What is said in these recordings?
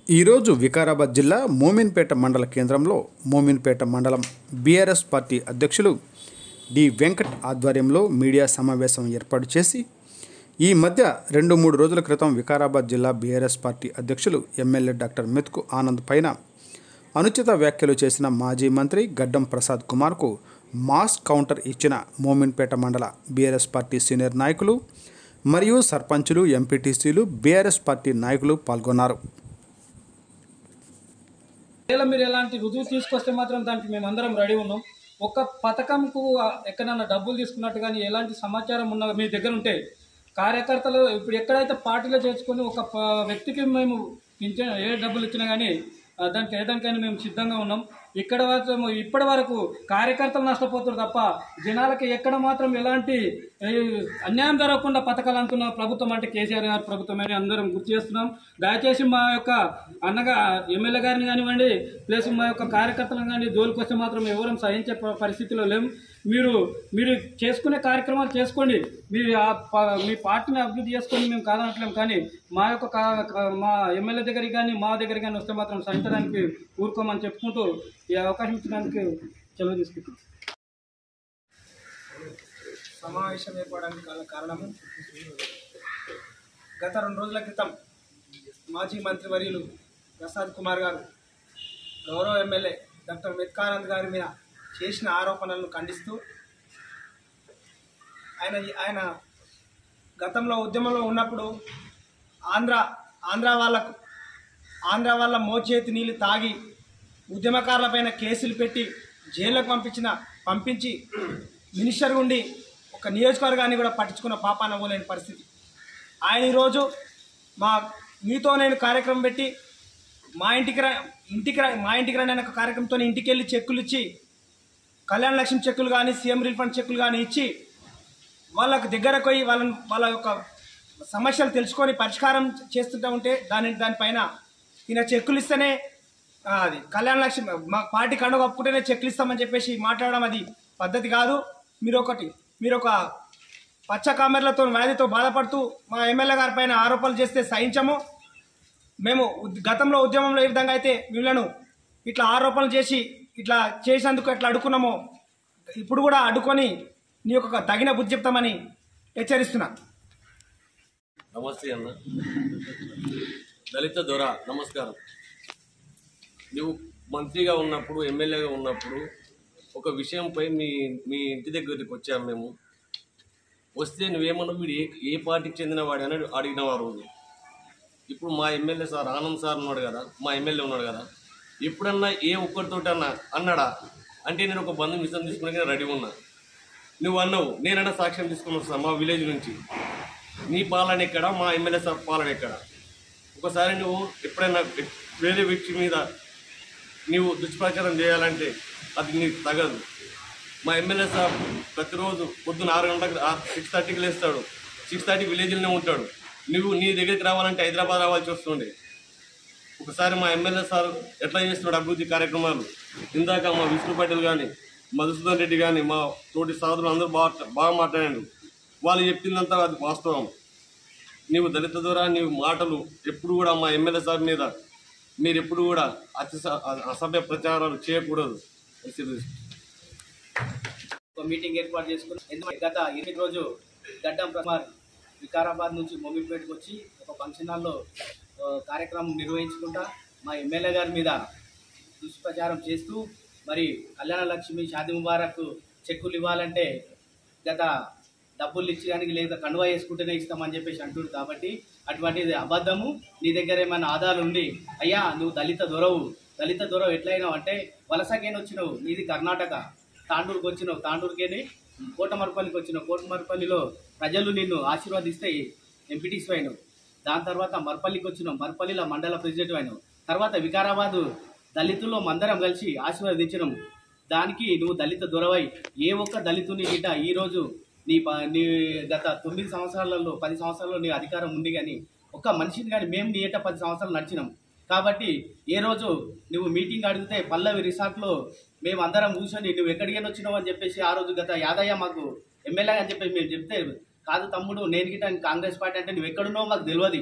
ఈరోజు వికారాబాద్ జిల్లా మోమిన్పేట మండల కేంద్రంలో మోమిన్పేట మండలం బీఆర్ఎస్ పార్టీ అధ్యక్షులు డి వెంకట్ ఆధ్వర్యంలో మీడియా సమావేశం ఏర్పాటు చేసి ఈ మధ్య రెండు మూడు రోజుల క్రితం వికారాబాద్ జిల్లా బీఆర్ఎస్ పార్టీ అధ్యక్షులు ఎమ్మెల్యే డాక్టర్ మెత్కు ఆనంద్ పైన అనుచిత వ్యాఖ్యలు చేసిన మాజీ మంత్రి గడ్డం ప్రసాద్ కుమార్కు మాస్ కౌంటర్ ఇచ్చిన మోమిన్పేట మండల బీఆర్ఎస్ పార్టీ సీనియర్ నాయకులు మరియు సర్పంచులు ఎంపీటీసీలు బీఆర్ఎస్ పార్టీ నాయకులు పాల్గొన్నారు ఒకవేళ మీరు ఎలాంటి రుజువు తీసుకొస్తే మాత్రం దానికి మేము అందరం రెడీ ఉన్నాం ఒక పథకంకు ఆ, ఎక్కడైనా డబ్బులు తీసుకున్నట్టు కానీ ఎలాంటి సమాచారం ఉన్న మీ దగ్గర ఉంటే కార్యకర్తలు ఇప్పుడు ఎక్కడైతే పార్టీలో చేర్చుకొని ఒక ప- వ్యక్తికి మేము పింఛన్ ఏ డబ్బులు ఇచ్చినా కానీ ఆ, దానికి ఏదానికైనా మేము సిద్ధంగా ఉన్నాం ఇక్కడ మాత్రం ఇప్పటి వరకు కార్యకర్తలు నష్టపోతారు తప్ప జనాలకి ఎక్కడ మాత్రం ఎలాంటి ఏ, అన్యాయం జరగకుండా పథకాలు అనుకున్న ప్రభుత్వం అంటే కేసీఆర్ గారి ప్రభుత్వం అని అందరం గుర్తు చేస్తున్నాం దయచేసి మా యొక్క అన్నగా ఎమ్మెల్యే గారిని కానివ్వండి ప్లస్ మా యొక్క కార్యకర్తలను కానీ జోలికి వస్తే మాత్రం ఎవరం సహించే ప- పరిస్థితిలో లేం మీరు మీరు చేసుకునే కార్యక్రమాలు చేసుకోండి మీరు ఆ ప- మీ పార్టీని అభివృద్ధి చేసుకొని మేము కాదనట్లేం కానీ మా యొక్క కా- కా- మా ఎమ్మెల్యే దగ్గరికి కానీ మా దగ్గరికి కానీ వస్తే మాత్రం సహించడానికి ఊరుకోమని చెప్పుకుంటూ ఈ అవకాశం ఇచ్చడానికి సెలవు తీసుకుంటున్నాం సమావేశం ఏర్పడడానికి గల కారణము గత రెండు రోజుల క్రితం మాజీ మంత్రివర్యులు ప్రసాద్ కుమార్ గారు గౌరవ ఎమ్మెల్యే డాక్టర్ మెత్కానంద్ గారి మీద చేసిన ఆరోపణలను ఖండిస్తూ ఆయన ఆయన గతంలో ఉద్యమంలో ఉన్నప్పుడు ఆంధ్ర ఆంధ్ర వాళ్ళకు ఆంధ్ర వాళ్ళ మోచేతి నీళ్ళు తాగి ఉద్యమకారులపైన కేసులు పెట్టి జైల్లోకి పంపించిన పంపించి మినిస్టర్ ఉండి ఒక నియోజకవర్గాన్ని కూడా పట్టించుకున్న పాపాన పోలేని పరిస్థితి ఆయన ఈరోజు మా మీతో నేను కార్యక్రమం పెట్టి మా ఇంటికి రా ఇంటికి రా మా ఇంటికి రాని అనే ఒక కార్యక్రమంతో ఇంటికి వెళ్ళి చెక్కులు ఇచ్చి కళ్యాణ లక్ష్మి చెక్కులు కానీ సీఎం రిలీఫ్ ఫండ్ చెక్కులు కానీ ఇచ్చి వాళ్ళకు దగ్గరకు పోయి వాళ్ళని వాళ్ళ యొక్క సమస్యలు తెలుసుకొని పరిష్కారం చేస్తుంటా ఉంటే దాని దానిపైన ఈయన చెక్కులు ఇస్తేనే ఆ, అది కళ్యాణ లక్ష్మి మా పార్టీ కండుగ కప్పుకుంటేనే చెక్కులు ఇస్తామని చెప్పేసి మాట్లాడడం అది పద్ధతి కాదు మీరు ఒకటి మీరు ఒక పచ్చ కామెర్లతో వ్యాధితో బాధపడుతూ మా ఎమ్మెల్యే గారి పైన ఆరోపణలు చేస్తే సహించము మేము ఉద్- గతంలో ఉద్యమంలో ఏ విధంగా అయితే వీళ్ళను ఇట్లా ఆరోపణలు చేసి ఇట్లా చేసినందుకు ఎట్లా అడుక్కున్నామో ఇప్పుడు కూడా అడ్డుకొని నీ యొక్క తగిన బుద్ధి చెప్తామని హెచ్చరిస్తున్నా నమస్తే అన్న దళిత దొర నమస్కారం నువ్వు మంత్రిగా ఉన్నప్పుడు ఎమ్మెల్యేగా ఉన్నప్పుడు ఒక విషయంపై మీ మీ ఇంటి దగ్గరికి వచ్చాము మేము వస్తే నువ్వేమన్నావు వీడు ఏ ఏ పార్టీకి చెందినవాడు అని అడిగినావు ఆ రోజు ఇప్పుడు మా ఎమ్మెల్యే సార్ ఆనంద్ సార్ ఉన్నాడు కదా మా ఎమ్మెల్యే ఉన్నాడు కదా ఎప్పుడన్నా ఏ ఒక్కరితోటి అన్నా అన్నాడా అంటే నేను ఒక బంధు మిషన్ తీసుకునే రెడీ ఉన్నా నువ్వు అన్నావు నేనన్నా సాక్ష్యం తీసుకుని వస్తాను మా విలేజ్ నుంచి నీ పాలన ఎక్కడ మా ఎమ్మెల్యే సార్ పాలన ఎక్కడ ఒకసారి నువ్వు ఎప్పుడైనా వేరే వ్యక్తి మీద నీవు దుష్ప్రచారం చేయాలంటే అది నీకు తగదు మా ఎమ్మెల్యే సార్ ప్రతిరోజు పొద్దున్న ఆరు గంటలకు సిక్స్ థర్టీకి లేస్తాడు సిక్స్ థర్టీ విలేజ్లోనే ఉంటాడు నువ్వు నీ దగ్గరికి రావాలంటే హైదరాబాద్ రావాల్సి వస్తుండే ఒకసారి మా ఎమ్మెల్యే సార్ ఎట్లా చేస్తున్నాడు అభివృద్ధి కార్యక్రమాలు ఇందాక మా విష్ణు పటేల్ కానీ మధుసూదన్ రెడ్డి కానీ మా తోటి సోదరులు అందరూ బాగా బాగా మాట్లాడారు వాళ్ళు చెప్పిందంతా అది వాస్తవం నీవు దళిత ద్వారా నీవు మాటలు ఎప్పుడు కూడా మా ఎమ్మెల్యే సార్ మీద మీరు ఎప్పుడు కూడా అతి అసభ్య ప్రచారాలు చేయకూడదు ఒక మీటింగ్ ఏర్పాటు చేసుకుని ఎందుకంటే గత ఇరవై రోజు గడ్డం కుమార్ వికారాబాద్ నుంచి మొమిడిపేటకు వచ్చి ఒక ఫంక్షన్ హాల్లో ఆ, కార్యక్రమం నిర్వహించుకుంటా మా ఎమ్మెల్యే గారి మీద దుష్ప్రచారం చేస్తూ మరి కళ్యాణ లక్ష్మి షాది ముబారక్ చెక్కులు ఇవ్వాలంటే గత డబ్బులు ఇచ్చడానికి లేదా కండువా వేసుకుంటేనే ఇస్తామని చెప్పేసి అంటుడు కాబట్టి అటువంటిది అబద్ధము నీ దగ్గర ఏమైనా ఆధారాలు ఉండి అయ్యా నువ్వు దళిత దొరవు దళిత దొరవు ఎట్లయినావు అంటే వలసకేని వచ్చినావు నీది కర్ణాటక తాండూరుకి వచ్చినావు తాండూరుకేని కోటమరపల్లికి వచ్చినావు కోటమరపల్లిలో ప్రజలు నిన్ను ఆశీర్వదిస్తే ఎంపీటీసీ అయినావు దాని తర్వాత మర్పల్లికి వచ్చినావు మర్పల్లిలో మండల ప్రెసిడెంట్ అయినావు తర్వాత వికారాబాదు దళితుల్లో మందరం కలిసి ఆశీర్వదించినాం దానికి నువ్వు దళిత దొరవై ఏ ఒక్క దళితుని గిట ఈరోజు నీ ప నీ గత తొమ్మిది సంవత్సరాలలో పది సంవత్సరాల్లో నీ అధికారం ఉంది కానీ ఒక్క మనిషిని కానీ మేము నీ ఏట పది సంవత్సరాలు నడిచినాం కాబట్టి ఏ రోజు నువ్వు మీటింగ్ అడిగితే పల్లవి రిసార్ట్లో మేము అందరం కూర్చొని నువ్వు ఎక్కడికైనా వచ్చినావు అని చెప్పేసి ఆ రోజు గత యాదయ్య మాకు ఎమ్మెల్యే అని చెప్పేసి మేము చెప్తే కాదు తమ్ముడు నేను గిట్ట కాంగ్రెస్ పార్టీ అంటే నువ్వు ఎక్కడున్నావు మాకు తెలియదు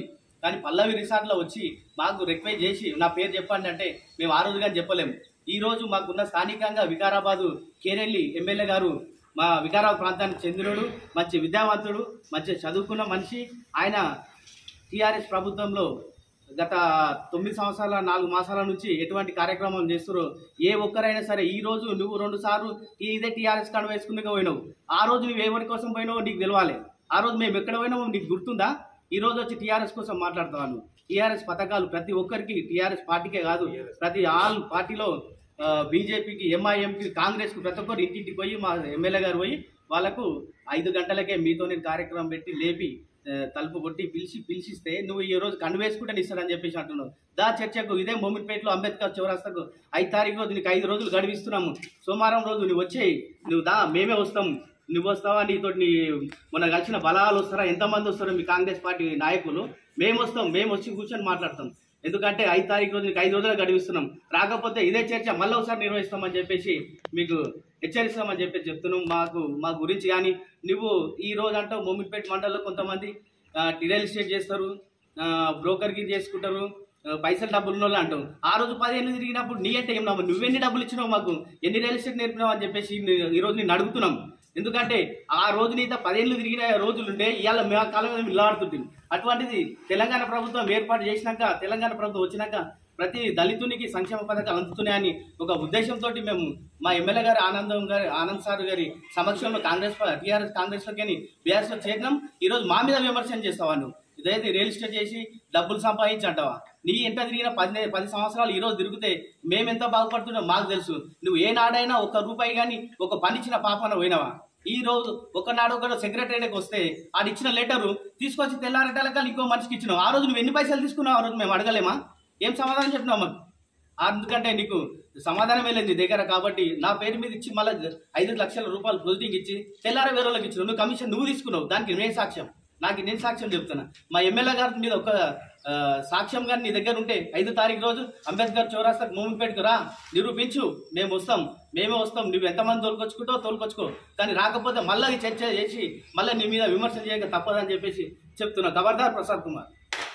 కానీ పల్లవి రిసార్ట్లో వచ్చి మాకు రిక్వెస్ట్ చేసి నా పేరు చెప్పండి అంటే మేము ఆ రోజు కానీ చెప్పలేము ఈ రోజు మాకున్న స్థానికంగా వికారాబాదు కేరెల్లి ఎమ్మెల్యే గారు మా వికారాబాద్ ప్రాంతానికి చెందినోడు మంచి విద్యావంతుడు మంచి చదువుకున్న మనిషి ఆయన టీఆర్ఎస్ ప్రభుత్వంలో గత తొమ్మిది సంవత్సరాల నాలుగు మాసాల నుంచి ఎటువంటి కార్యక్రమం చేస్తారో ఏ ఒక్కరైనా సరే ఈ రోజు నువ్వు రెండు సార్లు ఇదే టీఆర్ఎస్ కాడ వేసుకునే పోయినావు ఆ రోజు నువ్వు ఎవరి కోసం పోయినావో నీకు తెలవాలి ఆ రోజు మేము ఎక్కడ పోయినామో నీకు గుర్తుందా ఈ రోజు వచ్చి టీఆర్ఎస్ కోసం మాట్లాడుతున్నాను టీఆర్ఎస్ పథకాలు ప్రతి ఒక్కరికి టీఆర్ఎస్ పార్టీకే కాదు ప్రతి ఆల్ పార్టీలో బీజేపీకి ఎంఐఎంకి కాంగ్రెస్కి ప్రతి ఒక్కరు ఇంటింటికి పోయి మా ఎమ్మెల్యే గారు పోయి వాళ్ళకు ఐదు గంటలకే మీతో నేను కార్యక్రమం పెట్టి లేపి ఆ, తలుపు కొట్టి పిలిచి పిలిచిస్తే నువ్వు ఈ రోజు కన్ను వేసుకుంటే ఇస్తాడని చెప్పేసి అంటున్నావు దా చర్చకు ఇదే మోమిన్పేటలో అంబేద్కర్ చౌరస్తాకు ఐదు తారీఖు రోజు నీకు ఐదు రోజులు గడివిస్తున్నాము సోమవారం రోజు నువ్వు వచ్చేయి నువ్వు దా మేమే వస్తాం నువ్వు వస్తావా నీతో నీ మొన్న కలిసిన బలాలు వస్తారా ఎంతమంది వస్తారో మీ కాంగ్రెస్ పార్టీ నాయకులు మేము వస్తాం మేము వచ్చి కూర్చొని మాట్లాడతాం ఎందుకంటే ఐదు తారీఖు రోజు నీకు ఐదు రోజులు గడివిస్తున్నాం రాకపోతే ఇదే చర్చ మళ్ళీ ఒకసారి నిర్వహిస్తామని చెప్పేసి మీకు హెచ్చరిస్తామని చెప్పేసి చెప్తున్నాం మాకు మా గురించి కానీ నువ్వు ఈ రోజు అంటావు మోమిన్పేట మండలంలో కొంతమంది ఆ, రియల్ ఎస్టేట్ చేస్తారు ఆ, బ్రోకర్కి చేసుకుంటారు ఆ, పైసలు డబ్బులు ఉన్న వాళ్ళు అంటావు ఆ రోజు పదిహేను తిరిగినప్పుడు నీ అంటే ఏం నమ్మ నువ్వెన్ని డబ్బులు ఇచ్చినావు మాకు ఎన్ని రియల్ ఎస్టేట్ నేర్పినావు అని చెప్పేసి నీ- ఈ రోజు నేను అడుగుతున్నాం ఎందుకంటే ఆ రోజు నీతో పదేళ్ళు తిరిగిన రోజులుండే ఇవాళ మా కాలం మీద మిల్లాడుతుంటుంది అటువంటిది తెలంగాణ ప్రభుత్వం ఏర్పాటు చేసినాక తెలంగాణ ప్రభుత్వం వచ్చినాక ప్రతి దళితునికి సంక్షేమ పథకాలు అందుతున్నాయని ఒక ఉద్దేశంతో మేము మా ఎమ్మెల్యే గారి ఆనందం గారి ఆనంద్ సార్ గారి సమక్షంలో కాంగ్రెస్ టీఆర్ఎస్ కాంగ్రెస్ లోకి బీఆర్ఎస్ లో చేరినాం ఈ రోజు మా మీద విమర్శన చేస్తావా నువ్వు ఇదైతే రియల్ ఎస్టేట్ చేసి డబ్బులు సంపాదించి అంటావా నీ ఎంత తిరిగిన పది పది సంవత్సరాలు ఈ రోజు తిరిగితే మేము ఎంత బాగుపడుతున్నాం మాకు తెలుసు నువ్వు ఏ నాడైనా ఒక రూపాయి కానీ ఒక పని ఇచ్చిన పాపన పోయినావా ఈ రోజు ఒకనాడు ఒకడు సెక్రటరీకి వస్తే ఆడు ఇచ్చిన లెటరు తీసుకొచ్చి తెల్లారటాలకా ఇంకో మనిషికి ఇచ్చినావు ఆ రోజు నువ్వు ఎన్ని పైసలు తీసుకున్నావు ఆ రోజు మేము అడగలేమా ఏం సమాధానం చెప్పినావు మాకు అందుకంటే నీకు సమాధానం వెళ్ళింది నీ దగ్గర కాబట్టి నా పేరు మీద ఇచ్చి మళ్ళీ ఐదు లక్షల రూపాయలు ప్రొసీడింగ్ ఇచ్చి తెల్లార వేరే వాళ్ళకి ఇచ్చినావు నువ్వు కమిషన్ నువ్వు తీసుకున్నావు దానికి నేను సాక్ష్యం నాకు నేను సాక్ష్యం చెప్తున్నా మా ఎమ్మెల్యే గారి మీద ఒక ఆ, సాక్ష్యం కానీ నీ దగ్గర ఉంటే ఐదు తారీఖు రోజు అంబేద్కర్ చౌరాస్తాకు మూమెంట్కి రా నిరూపించు మేము వస్తాం మేమే వస్తాం నువ్వు ఎంతమంది తోలుకొచ్చుకుంటావు తోలుకొచ్చుకో కానీ రాకపోతే మళ్ళీ ఈ చర్చ చేసి మళ్ళీ నీ మీద విమర్శ చేయక తప్పదని చెప్పేసి చెప్తున్నా ఖబర్దార్ ప్రసాద్ కుమార్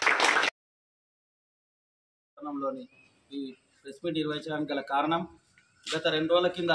పట్టణంలోని ఈ ప్రెస్ మీట్ నిర్వహించడానికి గల కారణం గత రెండు రోజుల కింద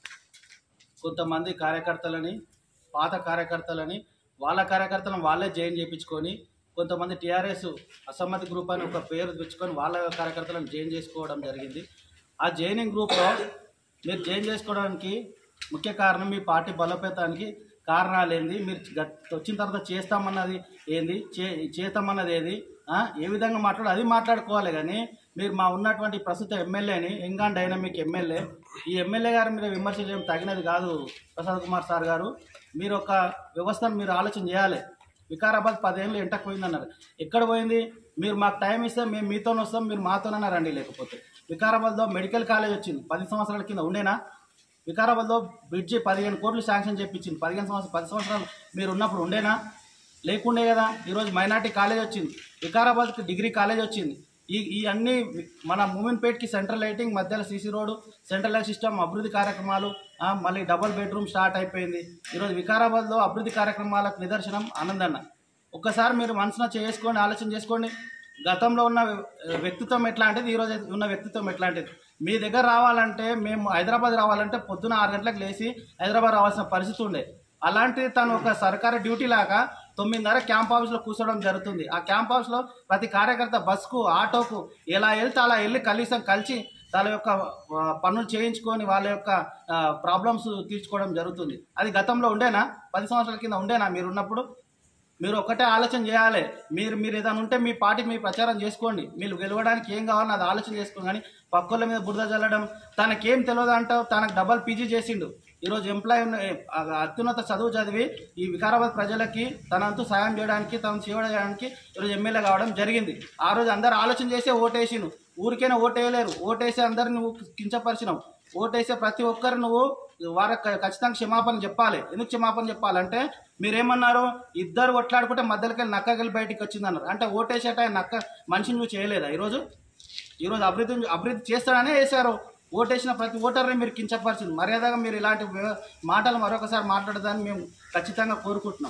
కొంతమంది కార్యకర్తలని పాత కార్యకర్తలని వాళ్ళ కార్యకర్తలను వాళ్ళే జాయిన్ చేయించుకొని కొంతమంది టీఆర్ఎస్ అసమ్మతి గ్రూప్ అని ఒక పేరు తెచ్చుకొని వాళ్ళ కార్యకర్తలను జాయిన్ చేసుకోవడం జరిగింది ఆ జాయినింగ్ గ్రూప్లో మీరు జాయిన్ చేసుకోవడానికి ముఖ్య కారణం మీ పార్టీ బలోపేతానికి కారణాలు ఏంది మీరు గత- వచ్చిన తర్వాత చేస్తామన్నది ఏంది చే చేస్తామన్నది ఏది ఆ, ఏ విధంగా మాట్లాడు అది మాట్లాడుకోవాలి కానీ మీరు మా ఉన్నటువంటి ప్రస్తుత ఎమ్మెల్యేని ఎంగాన్ డైనమిక్ ఎమ్మెల్యే ఈ ఎమ్మెల్యే గారి మీద విమర్శ చేయడం తగినది కాదు ప్రసాద్ కుమార్ సార్ గారు మీరు ఒక వ్యవస్థను మీరు ఆలోచన చేయాలి వికారాబాద్ పదేళ్ళు ఎంటకు పోయిందన్నారు ఎక్కడ పోయింది మీరు మాకు టైం ఇస్తే మేము మీతో వస్తాం మీరు మాతోనన్నా రండి లేకపోతే వికారాబాద్లో మెడికల్ కాలేజ్ వచ్చింది పది సంవత్సరాల కింద ఉండేనా వికారాబాద్లో బ్రిడ్జి పదిహేను కోట్లు శాంక్షన్ చేయించింది పదిహేను సంవత్సరాలు పది సంవత్సరాలు మీరు ఉన్నప్పుడు ఉండేనా లేకుండే కదా ఈరోజు మైనార్టీ కాలేజ్ వచ్చింది వికారాబాద్కి డిగ్రీ కాలేజ్ వచ్చింది ఈ ఈ అన్ని మన మూమెంట్పేట్కి సెంట్రల్ లైటింగ్ మధ్యలో CC road central light system అభివృద్ధి కార్యక్రమాలు ఆ, మళ్ళీ డబుల్ బెడ్రూమ్ స్టార్ట్ అయిపోయింది ఈరోజు వికారాబాద్లో అభివృద్ధి కార్యక్రమాలకు నిదర్శనం ఆనందన్న ఒక్కసారి మీరు మనసున చేసుకోండి ఆలోచన చేసుకోండి గతంలో ఉన్న వ్యక్తిత్వం ఎట్లాంటిది ఈరోజు ఉన్న వ్యక్తిత్వం ఎట్లాంటిది మీ దగ్గర రావాలంటే మేము హైదరాబాద్ రావాలంటే పొద్దున ఆరు గంటలకు లేచి హైదరాబాద్ రావాల్సిన పరిస్థితి ఉండే అలాంటి తను ఒక సర్కారీ డ్యూటీ లాగా తొమ్మిదిన్నర క్యాంప్ ఆఫీస్లో కూర్చోవడం జరుగుతుంది ఆ క్యాంప్ ఆఫీస్లో ప్రతి కార్యకర్త బస్కు ఆటోకు ఎలా వెళ్తే అలా వెళ్ళి కనీసం కలిసి వాళ్ళ యొక్క ఆ, పనులు చేయించుకొని వాళ్ళ యొక్క ప్రాబ్లమ్స్ తీర్చుకోవడం జరుగుతుంది అది గతంలో ఉండేనా పది సంవత్సరాల కింద ఉండేనా మీరు ఉన్నప్పుడు మీరు ఒక్కటే ఆలోచన చేయాలి మీరు మీరు ఏదైనా ఉంటే మీ పార్టీకి మీ ప్రచారం చేసుకోండి మీరు గెలవడానికి ఏం కావాలో అది ఆలోచన చేసుకోండి కానీ పక్కోళ్ళ మీద బురద చల్లడం తనకేం తెలియదు అంటావు తనకు డబల్ పీజీ చేసిండు ఈరోజు ఎంప్లాయ్ ఉన్న ఆ, అత్యున్నత చదువు చదివి ఈ వికారాబాద్ ప్రజలకి తనంతు సాయం చేయడానికి తను సేవ చేయడానికి ఈరోజు ఎమ్మెల్యే కావడం జరిగింది ఆ రోజు అందరు ఆలోచన చేసే ఓటేసిను ఊరికైనా ఓటేయలేరు ఓటేసి అందరు నువ్వు కించపరిచినావు ఓటేసే ప్రతి ఒక్కరు నువ్వు వారికి ఖచ్చితంగా క్షమాపణ చెప్పాలి ఎందుకు క్షమాపణ చెప్పాలంటే మీరేమన్నారు ఇద్దరు కొట్లాడుకుంటే మధ్యలోకి నక్కగలి బయటికి వచ్చిందన్నారు అంటే ఓటేసేట ఆయన నక్క మనిషిని నువ్వు చేయలేదా ఈరోజు ఈరోజు అభివృద్ధి అభివృద్ధి చేస్తాడనే వేశారు ఓటేసిన ప్రతి ఓటర్ని మీరు కించపరిచింది మర్యాదగా మీరు ఇలాంటి వ్య- మాటలు మరొకసారి మాట్లాడదని మేము ఖచ్చితంగా కోరుకుంటున్నాం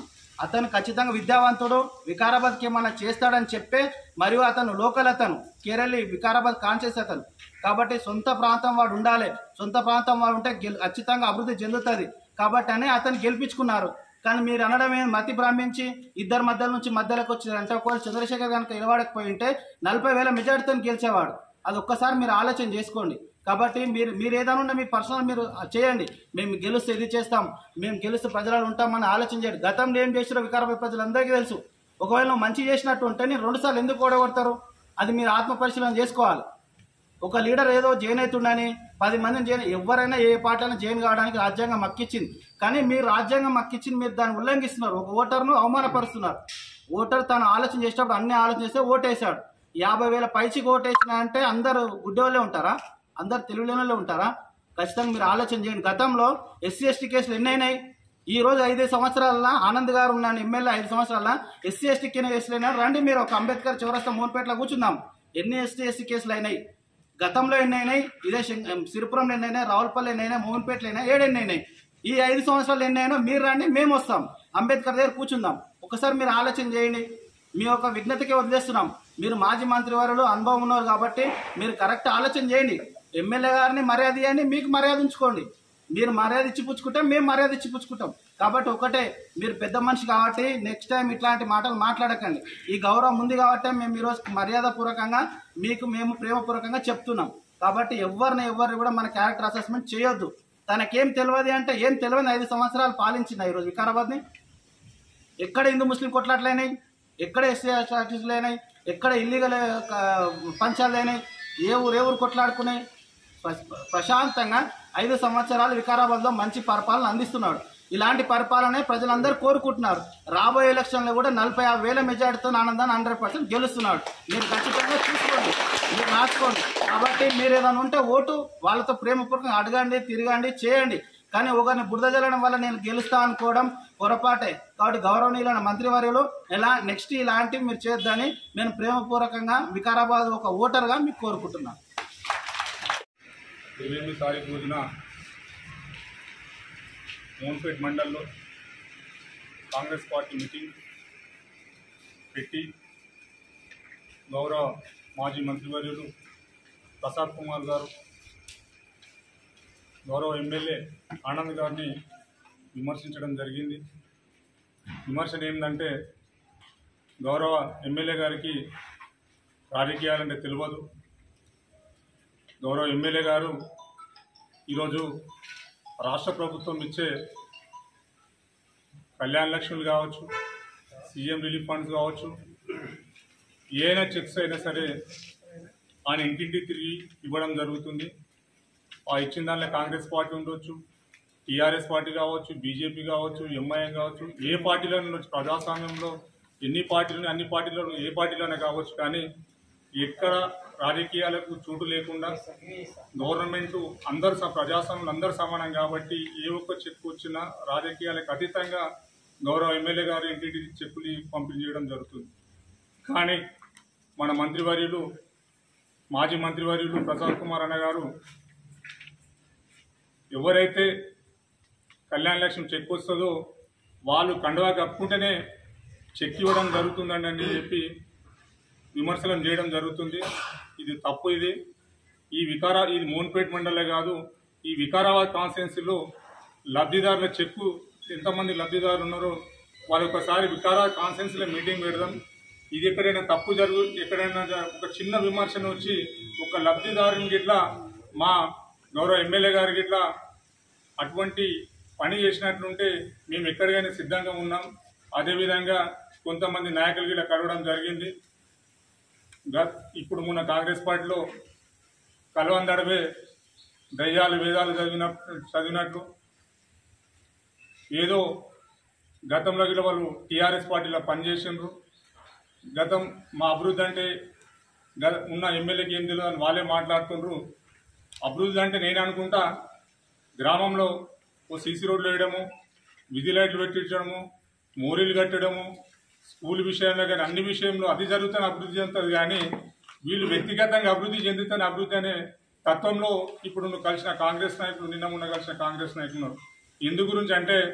అతను ఖచ్చితంగా విద్యావంతుడు వికారాబాద్కి ఏమన్నా చేస్తాడని చెప్పే మరియు అతను లోకల్ అతను కేరళి వికారాబాద్ కాన్షియస్ అతను కాబట్టి సొంత ప్రాంతం వాడు ఉండాలి సొంత ప్రాంతం వాడు ఉంటే గెల్ ఖచ్చితంగా అభివృద్ధి చెందుతుంది కాబట్టి అని అతను గెలిపించుకున్నారు కానీ మీరు అనడం ఏం మతి భ్రమించి ఇద్దరు మధ్యల నుంచి మధ్యలోకి వచ్చిందంటే ఒకవేళ చంద్రశేఖర్ కనుక నిలబడకపోయి ఉంటే నలభై వేల మెజార్టీతో గెలిచేవాడు అది ఒక్కసారి మీరు ఆలోచన చేసుకోండి కాబట్టి మీరు మీరు ఏదైనా ఉంటే మీ పర్సనల్ మీరు చేయండి మేము గెలుస్తే ఇది చేస్తాం మేము గెలుస్తే ప్రజలు ఉంటామని ఆలోచన చేయండి గతంలో ఏం చేసిరో వికారాబాద్ ప్రజలందరికీ తెలుసు ఒకవేళ నువ్వు మంచి చేసినట్టు ఉంటే నేను రెండు సార్లు ఎందుకు ఓడగొడతారు అది మీరు ఆత్మ పరిశీలన చేసుకోవాలి ఒక లీడర్ ఏదో జైన్ అవుతుండని పది మందిని జైన్ ఎవరైనా ఏ పార్టీలో జైన్ కావడానికి రాజ్యాంగం మక్కిచ్చింది కానీ మీరు రాజ్యాంగం మక్కిచ్చింది మీరు దాన్ని ఉల్లంఘిస్తున్నారు ఒక ఓటర్ను అవమానపరుస్తున్నారు ఓటర్ తను ఆలోచన చేసేటప్పుడు అన్ని ఆలోచన చేస్తే ఓటేశాడు యాభై వేల పైచికి ఓటేసిన అంటే అందరూ గుడ్డోళ్ళే ఉంటారా అందరు తెలుగులోనే ఉంటారా ఖచ్చితంగా మీరు ఆలోచన చేయండి గతంలో ఎస్సీ ఎస్టీ కేసులు ఎన్ని అయినాయి ఈ రోజు ఐదు సంవత్సరాల ఆనంద్ గారు ఉన్నాను ఎమ్మెల్యే ఐదు సంవత్సరాల ఎస్సీ ఎస్టీ కేసులు అయినా రండి మీరు ఒక అంబేద్కర్ చౌరస్తా మూలపేటలో కూర్చుందాం ఎన్ని ఎస్టీ ఎస్టీ కేసులు అయినాయి గతంలో ఎన్ని అయినాయి ఇదే శం- సిరిపురంలో ఎన్ని అయినాయి రావులపల్లి ఎన్ని అయినాయి మోహన్పేటలో అయినాయి ఏడు ఎన్ని అయినాయి ఈ ఐదు సంవత్సరాలు ఎన్ని అయినా మీరు రండి మేము వస్తాం అంబేద్కర్ దగ్గర కూర్చుందాం ఒకసారి మీరు ఆలోచన చేయండి మీ యొక్క విజ్ఞతకి వదిలేస్తున్నాం మీరు మాజీ మంత్రి వారు అనుభవం ఉన్నారు కాబట్టి మీరు కరెక్ట్ ఆలోచన చేయండి ఎమ్మెల్యే గారిని మర్యాద ఇవ్వండి మీకు మర్యాద ఉంచుకోండి మీరు మర్యాద ఇచ్చి పుచ్చుకుంటే మేము మర్యాద ఇచ్చి పుచ్చుకుంటాం కాబట్టి ఒకటే మీరు పెద్ద మనిషి కాబట్టి నెక్స్ట్ టైం ఇట్లాంటి మాటలు మాట్లాడకండి ఈ గౌరవం ఉంది కాబట్టి మేము ఈరోజు మర్యాద పూర్వకంగా మీకు మేము ప్రేమపూర్వకంగా చెప్తున్నాం కాబట్టి ఎవరిని ఎవరిని కూడా మన క్యారెక్టర్ అసెస్మెంట్ చేయొద్దు తనకేం తెలియదు అంటే ఏం తెలియని ఐదు సంవత్సరాలు పాలించింది ఈరోజు వికారాబాద్ని ఎక్కడ హిందూ ముస్లిం కొట్లాట్లైనాయి ఎక్కడ ఎస్సీ స్టాటిస్లు అయినాయి ఎక్కడ ఇల్లీగల్ పంచాలు అయినాయి ఏ ఊరు ఏ ఊరు కొట్లాడుకున్నాయి ప్ర- ప్రశాంతంగా ఐదు సంవత్సరాలు వికారాబాద్లో మంచి పరిపాలన అందిస్తున్నాడు ఇలాంటి పరిపాలనే ప్రజలందరూ కోరుకుంటున్నారు రాబోయే ఎలక్షన్లో కూడా నలభై ఆరు వేల మెజార్టీతో ఆనందాన్ని హండ్రెడ్ పర్సెంట్ గెలుస్తున్నాడు మీరు ఖచ్చితంగా చూసుకోండి మీరు రాసుకోండి కాబట్టి మీరు ఏదైనా ఉంటే ఓటు వాళ్ళతో ప్రేమపూర్వకంగా అడగండి తిరగండి చేయండి కానీ ఒకరిని బురద జల్లడం వల్ల నేను గెలుస్తా అనుకోవడం పొరపాటే కాబట్టి గౌరవనీయులైన మంత్రివర్యులు ఎలా నెక్స్ట్ ఇలాంటివి మీరు చేద్దని నేను ప్రేమపూర్వకంగా వికారాబాద్ ఒక ఓటర్గా మీకు కోరుకుంటున్నాను ఇరవై తారీఖు రోజున మోన్పేట్ మండల్లో కాంగ్రెస్ పార్టీ మీటింగ్ పెట్టి గౌరవ మాజీ మంత్రివర్యులు ప్రసాద్ కుమార్ గారు గౌరవ ఎమ్మెల్యే ఆనంద్ గారిని విమర్శించడం జరిగింది విమర్శన ఏంటంటే గౌరవ ఎమ్మెల్యే గారికి రాజకీయాలంటే తెలియదు గౌరవ ఎమ్మెల్యే గారు ఈరోజు రాష్ట్ర ప్రభుత్వం ఇచ్చే కళ్యాణ లక్ష్ములు కావచ్చు సీఎం రిలీఫ్ ఫండ్స్ కావచ్చు ఏమైనా చెక్స్ అయినా సరే ఆయన ఇంటింటి తిరిగి ఇవ్వడం జరుగుతుంది ఆ ఇచ్చిన దాంట్లో కాంగ్రెస్ పార్టీ ఉండొచ్చు టీఆర్ఎస్ పార్టీ కావచ్చు బీజేపీ కావచ్చు ఎంఐఎం కావచ్చు ఏ పార్టీలో ఉండొచ్చు ప్రజాస్వామ్యంలో ఎన్ని పార్టీలు అన్ని పార్టీలో ఏ పార్టీలోనే కావచ్చు కానీ ఎక్కడ రాజకీయాలకు చోటు లేకుండా గవర్నమెంట్ అందరు స- ప్రజాస్వామ్యం అందరు సమానం కాబట్టి ఏ ఒక్క చెక్కు వచ్చినా రాజకీయాలకు అతీతంగా గౌరవ ఎమ్మెల్యే గారు ఇంటింటి చెక్కులు పంపిణీ చేయడం జరుగుతుంది కానీ మన మంత్రివర్యులు మాజీ మంత్రివర్యులు ప్రసాద్ కుమార్ అన్న గారు ఎవరైతే కళ్యాణ లక్ష్యం చెక్ వస్తుందో వాళ్ళు కండువా కప్పుకుంటేనే చెక్ ఇవ్వడం జరుగుతుందండి అని చెప్పి విమర్శలను చేయడం జరుగుతుంది ఇది తప్పు ఇది ఈ వికారా ఇది మోన్పేట్ మండలే కాదు ఈ వికారాబాద్ కాన్స్టిట్యున్సీలో లబ్ధిదారుల చెక్కు ఎంతమంది లబ్ధిదారులు ఉన్నారో వాళ్ళు ఒకసారి వికారాబాద్ కాన్స్టిట్యున్సీలో మీటింగ్ పెడదాం ఇది ఎక్కడైనా తప్పు జరుగు ఎక్కడైనా జ- ఒక చిన్న విమర్శన వచ్చి ఒక లబ్ధిదారుని గిట్లా మా గౌరవ ఎమ్మెల్యే గారి గిట్లా అటువంటి పని చేసినట్లుంటే మేము ఎక్కడికైనా సిద్ధంగా ఉన్నాం అదేవిధంగా కొంతమంది నాయకులు గిట్లా కలవడం జరిగింది గ- ఇప్పుడు మొన్న కాంగ్రెస్ పార్టీలో కలవందడవే దయ్యాలు వేదాలు చదివిన చదివినట్లు ఏదో గతంలో గిట్ల వాళ్ళు టీఆర్ఎస్ పార్టీలో పనిచేసిండ్రు గతం మా అభివృద్ధి అంటే గ ఉన్న ఎమ్మెల్యేకి ఏం తెలియదు అని వాళ్ళే మాట్లాడుతుండ్రు అభివృద్ధి అంటే నేను అనుకుంటా గ్రామంలో ఓ సీసీ రోడ్లు వేయడము విధి లైట్లు పెట్టించడము మోరీలు కట్టడము స్కూల్ విషయంలో కానీ అన్ని విషయంలో అది జరుగుతున్న అభివృద్ధి చెందుతుంది కానీ వీళ్ళు వ్యక్తిగతంగా అభివృద్ధి చెందుతున్న అభివృద్ధి అనే తత్వంలో ఇప్పుడు నువ్వు కలిసిన కాంగ్రెస్ నాయకులు నిన్న మొన్న కలిసిన కాంగ్రెస్ నాయకులు ఉన్నారు. ఎందు గురించి అంటే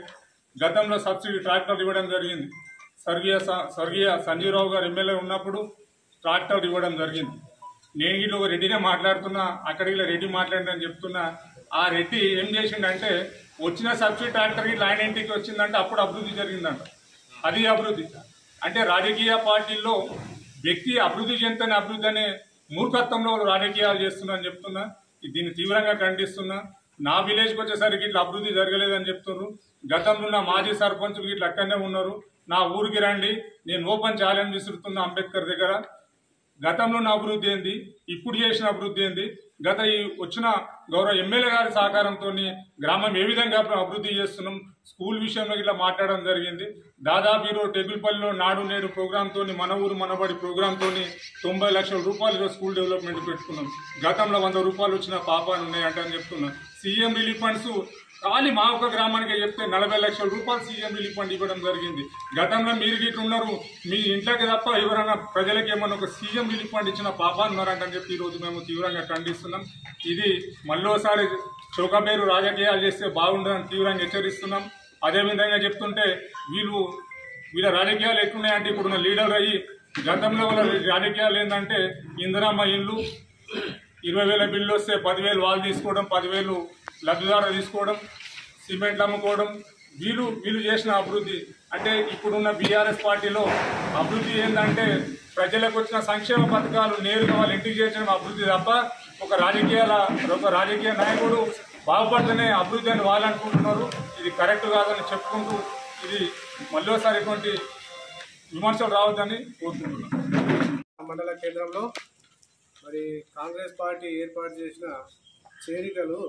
గతంలో సబ్సిడీ ట్రాక్టర్లు ఇవ్వడం జరిగింది స్వర్గీయ స- స్వర్గీయ సంజీవరావు గారు ఎమ్మెల్యే ఉన్నప్పుడు ట్రాక్టర్లు ఇవ్వడం జరిగింది నేను ఇట్లా ఒక రెడ్డినే మాట్లాడుతున్నా అక్కడికి ఇలా రెడ్డి మాట్లాడిందని చెప్తున్నా ఆ రెడ్డి ఏం చేసిండంటే వచ్చిన సబ్సిడీ ట్రాక్టర్ ఇట్లా ఆయన ఇంటికి వచ్చిందంటే అప్పుడు అభివృద్ధి జరిగిందంట అది అభివృద్ధి అంటే రాజకీయ పార్టీల్లో వ్యక్తి అభివృద్ధి చెందని అభివృద్ధి అనే మూర్ఖత్వంలో వాళ్ళు రాజకీయాలు చేస్తున్నారని చెప్తున్నా దీన్ని తీవ్రంగా ఖండిస్తున్నా నా విలేజ్కి వచ్చేసరికి ఇట్లా అభివృద్ధి జరగలేదని చెప్తున్నారు గతంలో ఉన్న మాజీ సర్పంచులు ఇట్లా అక్కడనే ఉన్నారు నా ఊరికి రండి నేను ఓపెన్ ఛాలెంజ్ విసురుతున్నా అంబేద్కర్ దగ్గర గతంలో ఉన్న అభివృద్ధి ఏంది ఇప్పుడు చేసిన అభివృద్ధి ఏంది గత ఈ వచ్చిన గౌరవ ఎమ్మెల్యే గారి సహకారంతో గ్రామం ఏ విధంగా అభివృద్ధి చేస్తున్నాం స్కూల్ విషయంలో ఇట్లా మాట్లాడడం జరిగింది దాదాపు ఈరోజు టెగుల్పల్లిలో నాడు నేడు ప్రోగ్రాంతో మన ఊరు మనబడి ప్రోగ్రాంతో తొంభై లక్షల రూపాయలు ఈరోజు స్కూల్ డెవలప్మెంట్ పెట్టుకున్నాం గతంలో వంద రూపాయలు వచ్చిన పాపాలు ఉన్నాయంట అని చెప్తున్నా సీఎం రిలీఫ్ ఫండ్స్ ఖాళీ మా ఒక్క గ్రామానికి చెప్తే నలభై లక్షల రూపాయలు సీఎం రిలీఫ్ ఫండ్ ఇవ్వడం జరిగింది గతంలో మీరు గిట్ల ఉన్నారు మీ ఇంట్లోకి తప్ప ఎవరైనా ప్రజలకు ఏమన్నా ఒక సీఎం రిలీఫ్ ఫండ్ ఇచ్చిన పాపాలు ఉన్నారంటని చెప్పి ఈ రోజు మేము తీవ్రంగా ఖండిస్తున్నాం ఇది మళ్ళోసారి చౌకబేరు రాజకీయాలు చేస్తే బాగుండదని తీవ్రంగా హెచ్చరిస్తున్నాం అదేవిధంగా చెప్తుంటే వీళ్ళు వీళ్ళ రాజకీయాలు ఎట్లున్నాయంటే ఇప్పుడున్న లీడర్ అయ్యి గతంలో వాళ్ళ రాజకీయాలు ఏంటంటే ఇందిరమ్మ ఇల్లు ఇరవై వేల బిల్లు వస్తే పదివేలు వాళ్ళు తీసుకోవడం పదివేలు లబ్ధిదారులు తీసుకోవడం సిమెంట్లు అమ్ముకోవడం వీళ్ళు వీళ్ళు చేసిన అభివృద్ధి అంటే ఇప్పుడున్న బీఆర్ఎస్ పార్టీలో అభివృద్ధి ఏంటంటే ప్రజలకు వచ్చిన సంక్షేమ పథకాలు నేరుగా వాళ్ళ ఇంటికి చేర్చడం అభివృద్ధి తప్ప ఒక రాజకీయాల ఒక రాజకీయ నాయకుడు బాగుపడితేనే అభివృద్ధి అని వాళ్ళు అనుకుంటున్నారు ఇది కరెక్ట్ కాదని చెప్పుకుంటూ ఇది మళ్ళీసారి ఇటువంటి విమర్శలు రావద్దని కోరుకుంటున్నాను మండల కేంద్రంలో మరి కాంగ్రెస్ పార్టీ ఏర్పాటు చేసిన చేరికలు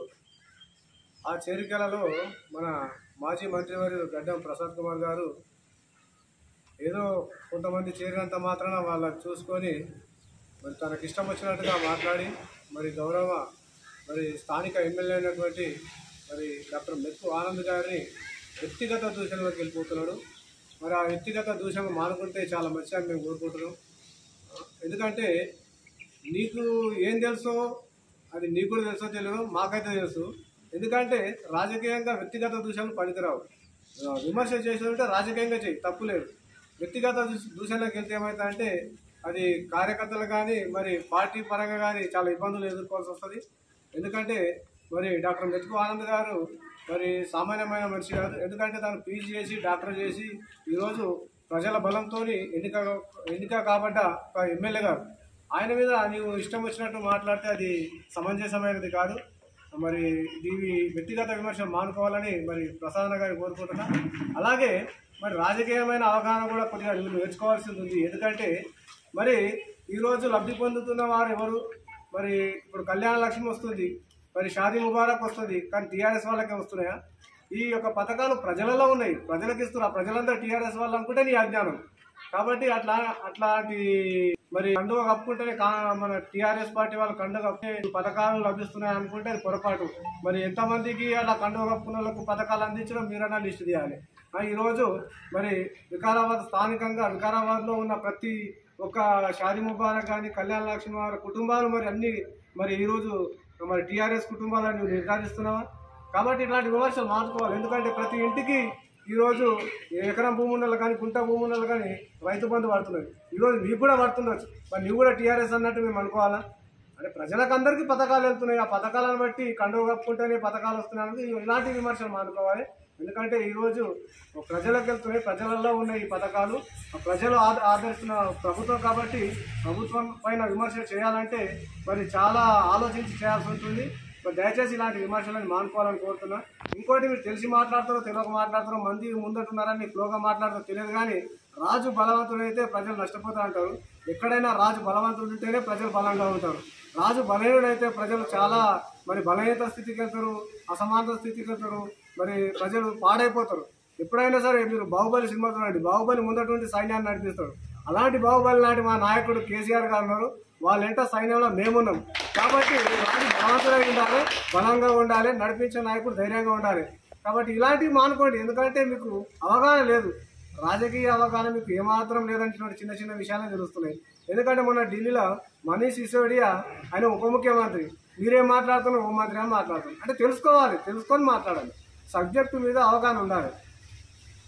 ఆ చేరికలలో మన మాజీ మంత్రివర్యులు గడ్డం ప్రసాద్ కుమార్ గారు ఏదో కొంతమంది చేరినంత మాత్రాన వాళ్ళని చూసుకొని మరి తనకి ఇష్టం వచ్చినట్టుగా మాట్లాడి మరి గౌరవ మరి స్థానిక ఎమ్మెల్యే అయినటువంటి మరి డాక్టర్ మెక్కు ఆనంద్ గారిని వ్యక్తిగత దూషణలోకి వెళ్ళిపోతున్నాడు మరి ఆ వ్యక్తిగత దూషణ మానుకుంటే చాలా మంచిగా మేము కోరుకుంటున్నాం ఎందుకంటే నీకు ఏం తెలుసో అది నీకు కూడా తెలుసో తెలియదు మాకైతే తెలుసు ఎందుకంటే రాజకీయంగా వ్యక్తిగత దూషణలు పనికిరావు ఆ, విమర్శ చేసినట్టే రాజకీయంగా చేయి తప్పు లేదు వ్యక్తిగత దూష- దూషణలకు వెళ్తే ఏమవుతుందంటే అది కార్యకర్తలు కానీ మరి పార్టీ పరంగా కానీ చాలా ఇబ్బందులు ఎదుర్కోవాల్సి వస్తుంది ఎందుకంటే మరి డాక్టర్ మెతుకు ఆనంద్ గారు మరి సామాన్యమైన మనిషి కాదు ఎందుకంటే తను పీజీ చేసి డాక్టర్ చేసి ఈరోజు ప్రజల బలంతో ఎన్నిక ఎన్నిక కాబట్ట ఒక ఎమ్మెల్యే గారు ఆయన మీద నీవు ఇష్టం వచ్చినట్టు మాట్లాడితే అది సమంజసమైనది కాదు మరి దీని వ్యక్తిగత విమర్శలు మానుకోవాలని మరి ప్రసాదన గారిని కోరుకుంటున్నా అలాగే మరి రాజకీయమైన అవగాహన కూడా కొద్దిగా నువ్వు నేర్చుకోవాల్సింది ఉంది ఎందుకంటే మరి ఈరోజు లబ్ధి పొందుతున్న వారు ఎవరు మరి ఇప్పుడు కళ్యాణ లక్ష్మి వస్తుంది మరి షాదీ ముబారక్ వస్తుంది కానీ టీఆర్ఎస్ వాళ్ళకే వస్తున్నాయా ఈ యొక్క పథకాలు ప్రజలలో ఉన్నాయి ప్రజలకు ఇస్తున్నారు ప్రజలందరూ టీఆర్ఎస్ వాళ్ళు అనుకుంటే నీ అజ్ఞానం కాబట్టి అట్లా అట్లాంటి మరి కండువ కప్పుకుంటేనే కా- మన టీఆర్ఎస్ పార్టీ వాళ్ళు కండువ కప్పుతే పథకాలు లభిస్తున్నాయి అనుకుంటే అది పొరపాటు మరి ఎంతమందికి అలా కండువ కప్పుకున్న వాళ్ళకు పథకాలు అందించడం మీరన్నా లిస్ట్ చేయాలి ఆ, ఈరోజు మరి వికారాబాద్ స్థానికంగా వికారాబాద్లో ఉన్న ప్రతి ఒక్క షాదీ ముబారక్ కానీ కళ్యాణ లక్ష్మి వారి కుటుంబాలు మరి అన్ని మరి ఈరోజు మరి టీఆర్ఎస్ కుటుంబాలను నువ్వు నిర్ధారిస్తున్నావా కాబట్టి ఇట్లాంటి విమర్శలు మార్చుకోవాలి ఎందుకంటే ప్రతి ఇంటికి ఈరోజు ఎకరం భూమి ఉన్న కానీ గుంట భూమి ఉన్న కానీ రైతు బంధు పడుతున్నది ఈరోజు మీకు కూడా పడుతుండొచ్చు మరి నువ్వు కూడా టీఆర్ఎస్ అన్నట్టు మేము అనుకోవాలా అంటే ప్రజలకు అందరికీ పథకాలు వెళ్తున్నాయి ఆ పథకాలను బట్టి కండువ కప్పుకుంటేనే పథకాలు వస్తున్నాయని ఇలాంటి విమర్శలు మానుకోవాలి ఎందుకంటే ఈరోజు ప్రజలకు వెళ్తున్నాయి ప్రజలలో ఉన్న ఈ పథకాలు ఆ ప్రజలు ఆద- ఆదరిస్తున్న ప్రభుత్వం కాబట్టి ప్రభుత్వం పైన విమర్శ చేయాలంటే మరి చాలా ఆలోచించి చేయాల్సి ఉంటుంది మరి దయచేసి ఇలాంటి విమర్శలను మానుకోవాలని కోరుతున్నా ఇంకోటి మీరు తెలిసి మాట్లాడతారో తెలియక మాట్లాడతారో మంది ముందటున్నారని ఫ్లోగా మాట్లాడతారో తెలియదు కానీ రాజు బలవంతుడైతే ప్రజలు నష్టపోతా అంటారు ఎక్కడైనా రాజు బలవంతుడు ఉంటేనే ప్రజలు బలంగా ఉంటారు రాజు బలహీనుడైతే ప్రజలు చాలా మరి బలహీనత స్థితికి వెళ్తారు అసమానత స్థితికి వెళ్తారు మరి ప్రజలు పాడైపోతారు ఎప్పుడైనా సరే మీరు బాహుబలి సినిమా చూడండి బాహుబలి ముందటువంటి సైన్యాన్ని నడిపిస్తాడు అలాంటి బాహుబలి లాంటి మా నాయకుడు కేసీఆర్ గారు ఉన్నారు వాళ్ళ ఎంట సైన్యంలో మేమున్నాం కాబట్టి రాజు బలవంతుడై ఉండాలి బలంగా ఉండాలి నడిపించే నాయకుడు ధైర్యంగా ఉండాలి కాబట్టి ఇలాంటివి మానుకోండి ఎందుకంటే మీకు అవగాహన లేదు రాజకీయ అవగాహన మీకు ఏమాత్రం లేదంటున్నటువంటి చిన్న చిన్న విషయాలే తెలుస్తున్నాయి ఎందుకంటే మొన్న ఢిల్లీలో మనీష్ సిసోడియా ఆయన ఉప ముఖ్యమంత్రి మీరేం మాట్లాడుతున్నారు ఉప మంత్రి అని మాట్లాడుతున్నారు అంటే తెలుసుకోవాలి తెలుసుకొని మాట్లాడాలి సబ్జెక్టు మీద అవగాహన ఉండాలి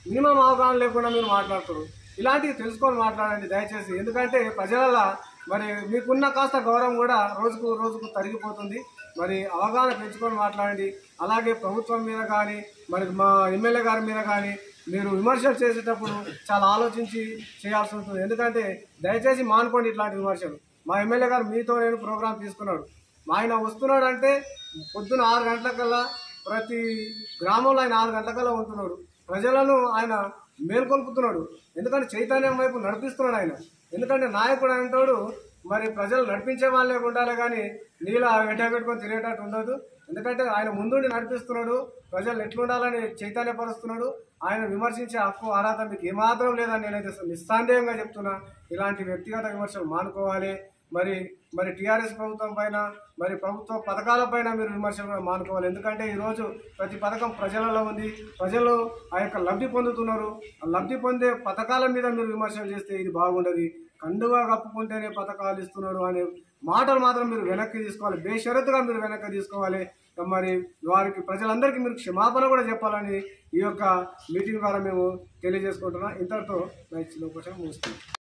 మినిమం అవగాహన లేకుండా మీరు మాట్లాడుతారు ఇలాంటివి తెలుసుకొని మాట్లాడండి దయచేసి ఎందుకంటే ప్రజల మరి మీకున్న కాస్త గౌరవం కూడా రోజుకు రోజుకు తరిగిపోతుంది మరి అవగాహన పెంచుకొని మాట్లాడండి అలాగే ప్రభుత్వం మీద కానీ మరి మా ఎమ్మెల్యే గారి మీద కానీ మీరు విమర్శలు చేసేటప్పుడు చాలా ఆలోచించి చేయాల్సి ఉంటుంది ఎందుకంటే దయచేసి మానుకోండి ఇట్లాంటి విమర్శలు మా ఎమ్మెల్యే గారు మీతో నేను ప్రోగ్రాం తీసుకున్నాడు మా ఆయన వస్తున్నాడు అంటే పొద్దున ఆరు గంటలకల్లా ప్రతి గ్రామంలో ఆయన ఆరు గంటలకల్లా ఉంటున్నాడు ప్రజలను ఆయన మేల్కొల్పుతున్నాడు ఎందుకంటే చైతన్యం వైపు నడిపిస్తున్నాడు ఆయన ఎందుకంటే నాయకుడు అంటాడు మరి ప్రజలు నడిపించే వాళ్ళే ఉండాలి కానీ నీళ్ళ వెంట పెట్టుకొని తిరిగేటట్టు ఉండదు ఎందుకంటే ఆయన ముందుండి నడిపిస్తున్నాడు ప్రజలు ఎట్లుండాలని చైతన్యపరుస్తున్నాడు ఆయన విమర్శించే హక్కు అర్హత మీకు ఏమాత్రం లేదని నేనైతే నిస్సందేహంగా చెప్తున్నా ఇలాంటి వ్యక్తిగత విమర్శలు మానుకోవాలి మరి మరి టీఆర్ఎస్ ప్రభుత్వం పైన మరి ప్రభుత్వ పథకాల పైన మీరు విమర్శలు కూడా మానుకోవాలి ఎందుకంటే ఈరోజు ప్రతి పథకం ప్రజలలో ఉంది ప్రజలు ఆ యొక్క లబ్ధి పొందుతున్నారు ఆ లబ్ధి పొందే పథకాల మీద మీరు విమర్శలు చేస్తే ఇది బాగుండదు కండువా కప్పుకుంటేనే పథకాలు ఇస్తున్నారు అనే మాటలు మాత్రం మీరు వెనక్కి తీసుకోవాలి బేషరతుగా మీరు వెనక్కి తీసుకోవాలి మరి వారికి ప్రజలందరికీ మీరు క్షమాపణ కూడా చెప్పాలని ఈ యొక్క మీటింగ్ ద్వారా మేము తెలియజేసుకుంటున్నాం ఇంతటితో నా ఇచ్చిన అవకాశం ముగిస్తుంది